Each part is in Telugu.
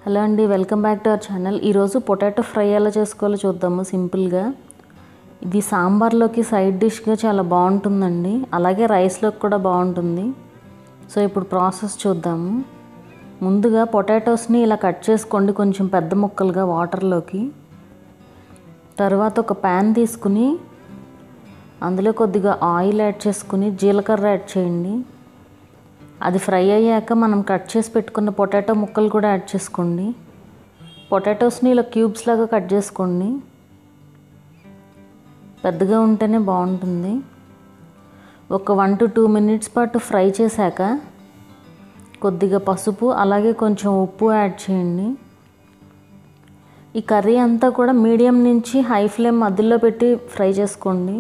హలో అండి welcome back to our channel ఈరోజు పొటాటో ఫ్రై ఎలా చేసుకోవాలో చూద్దాము సింపుల్గా ఇది సాంబార్లోకి సైడ్ డిష్గా చాలా బాగుంటుందండి అలాగే రైస్లోకి కూడా బాగుంటుంది సో ఇప్పుడు ప్రాసెస్ చూద్దాము ముందుగా పొటాటోస్ని ఇలా కట్ చేసుకోండి కొంచెం పెద్ద ముక్కలుగా వాటర్లోకి తర్వాత ఒక ప్యాన్ తీసుకుని అందులో కొద్దిగా ఆయిల్ యాడ్ చేసుకుని జీలకర్ర యాడ్ చేయండి అది ఫ్రై అయ్యాక మనం కట్ చేసి పెట్టుకున్న పొటాటో ముక్కలు కూడా యాడ్ చేసుకోండి పొటాటోస్ని ఇలా క్యూబ్స్ లాగా కట్ చేసుకోండి పెద్దగా ఉంటేనే బాగుంటుంది ఒక వన్ టు టూ మినిట్స్ పాటు ఫ్రై చేశాక కొద్దిగా పసుపు అలాగే కొంచెం ఉప్పు యాడ్ చేయండి ఈ కర్రీ అంతా కూడా మీడియం నుంచి హై ఫ్లేమ్ మధ్యలో పెట్టి ఫ్రై చేసుకోండి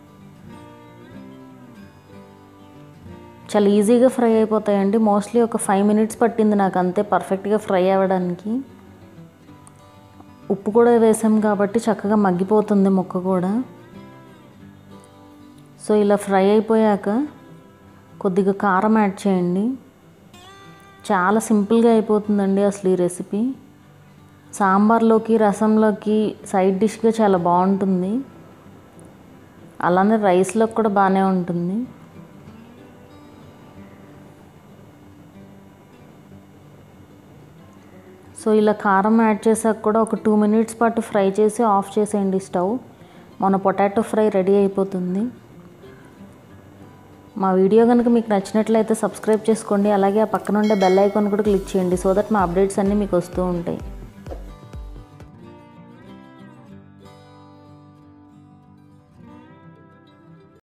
చాలా ఈజీగా ఫ్రై అయిపోతాయండి మోస్ట్లీ ఒక ఫైవ్ మినిట్స్ పట్టింది నాకు అంతే పర్ఫెక్ట్గా ఫ్రై అవ్వడానికి ఉప్పు కూడా వేసాం కాబట్టి చక్కగా మగ్గిపోతుంది ముక్క కూడా సో ఇలా ఫ్రై అయిపోయాక కొద్దిగా కారం యాడ్ చేయండి చాలా సింపుల్గా అయిపోతుందండి అసలు ఈ రెసిపీ సాంబార్లోకి రసంలోకి సైడ్ డిష్గా చాలా బాగుంటుంది అలానే రైస్లోకి కూడా బాగానే ఉంటుంది సో ఇలా కారం యాడ్ చేసాక కూడా ఒక టూ మినిట్స్ పాటు ఫ్రై చేసి ఆఫ్ చేసేయండి స్టవ్ మన పొటాటో ఫ్రై రెడీ అయిపోతుంది మా వీడియో కనుక మీకు నచ్చినట్లయితే సబ్స్క్రైబ్ చేసుకోండి అలాగే ఆ పక్కన ఉండే బెల్ ఐకాన్ కూడా క్లిక్ చేయండి సో దట్ మా అప్డేట్స్ అన్నీ మీకు వస్తూ ఉంటాయి